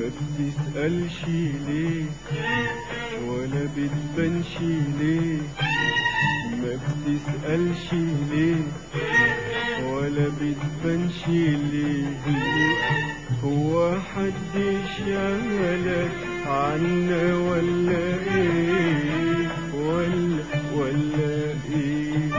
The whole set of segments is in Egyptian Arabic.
ما بتسألش ليه ولا بتبانش ليه ما بتسألش ليه ولا بتبانش ليه هو حد شغلك عنا ولا ايه ولا ولا ايه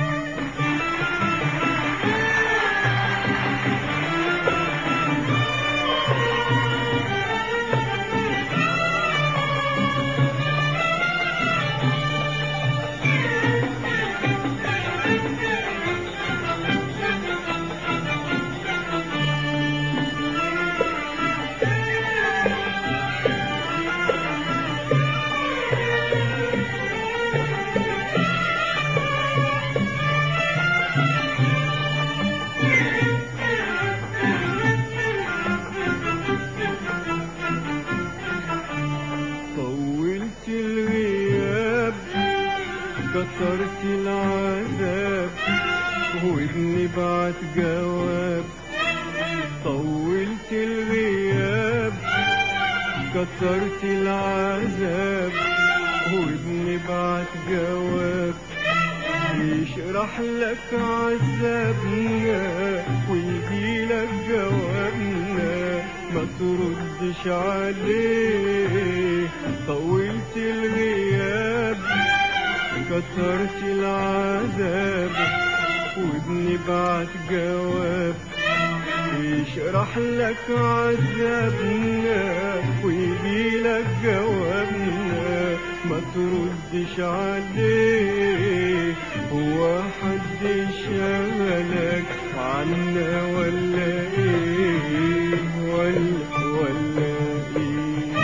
طولت الغياب كترت العذاب وبنبعت جواب طولت الغياب كترت العذاب وبنبعت جواب يشرح لك عذابنا ويجي لك جوابنا ما تردش عليه طولت الغياب كترت العذاب وبنبعت جواب يشرح لك عذابنا ويجي لك جوابنا ما تردش عليه هو حد شغلك عنا ولا ايه ولا ولا ايه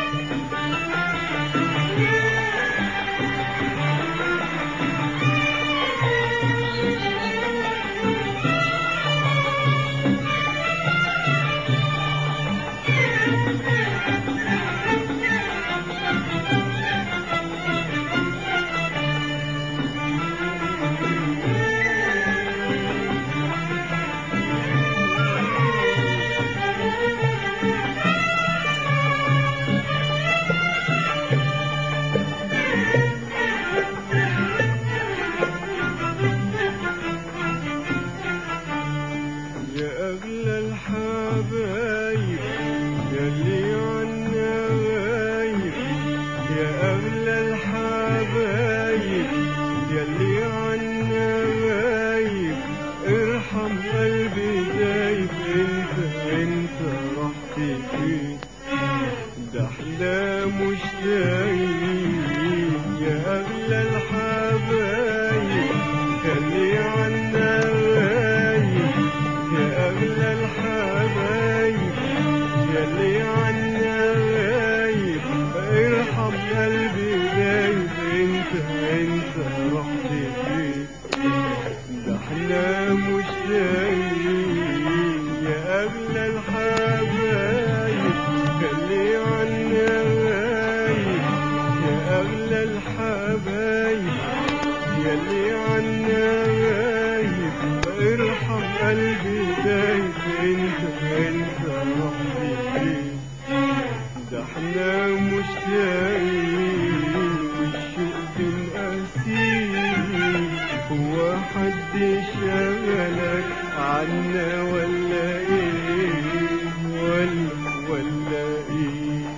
يا أغلى الحبايب يلي عنا غايب يا أغلى الحبايب يلي عنا غايب ارحم قلبي دايب انت انت رحت فين ده احنا مش دايب يا أغلى الحبايب يلي عنا غايب يا أغلى الحبايب يلي عنا غايب ارحم قلبي دايب انت انت رحت فين ده احنا مش دايب يا أغلى الحبايب يلي عنا غايب يا أغلى الحبايب يلي عنا غايب ارحم قلبي دايب انت انت رحت فين ده احنا مش دايب والشوق بنقاسيه هو حد شغلك عنا ولا ايه ولا ولا ايه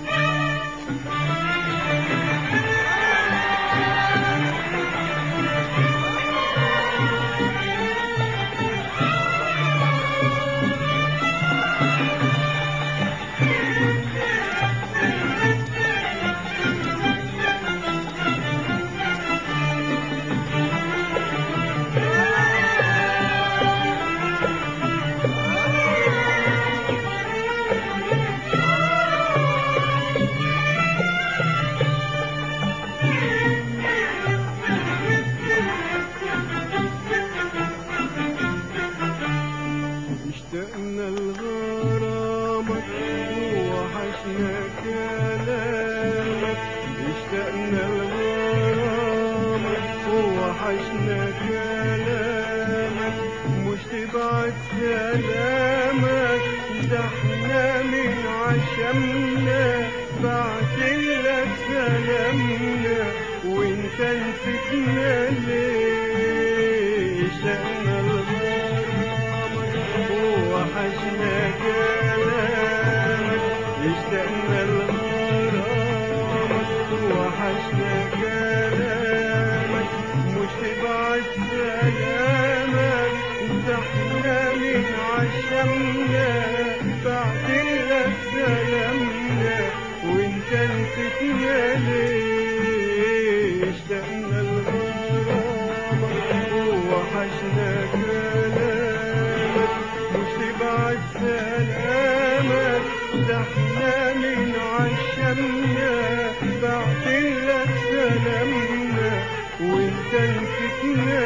عشمنا بعتلك سلامنا وانت نسيتنا ليه اشتقنا لغرامك ووحشنا كلامك اشتقنا لغرامك ووحشنا كلامك مش تبعت سلامك ده احنا من عشمنا بعتلك سلامنا وانت نسيتنا ليه اشتقنا لغرامك ووحشنا كلامك مش تبعت سلامك ده احنا من عشمنا بعتلك سلامنا وانت نسيتنا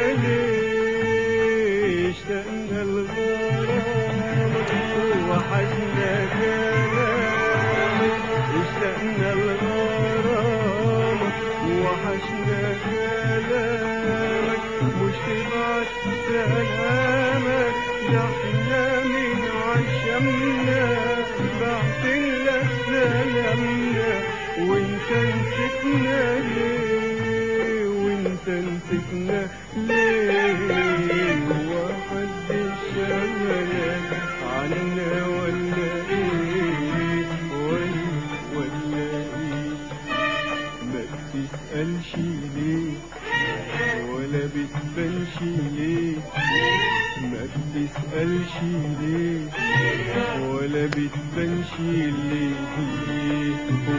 ليه اشتقنا لغرامك ووحشنا كلامك اشتقنا لغرامك ووحشنا كلامك مش تبعت سلامك ده احنا من عشمنا بعتلك سلامنا وانت نسيتنا ليه وانت نسيتنا ليه واحد شغلك عنا ولا ايه ولا ولا ايه ما بتسألش ليه ولا بتبانش ليه ما بتسألش ليه ولا بتبانش ليه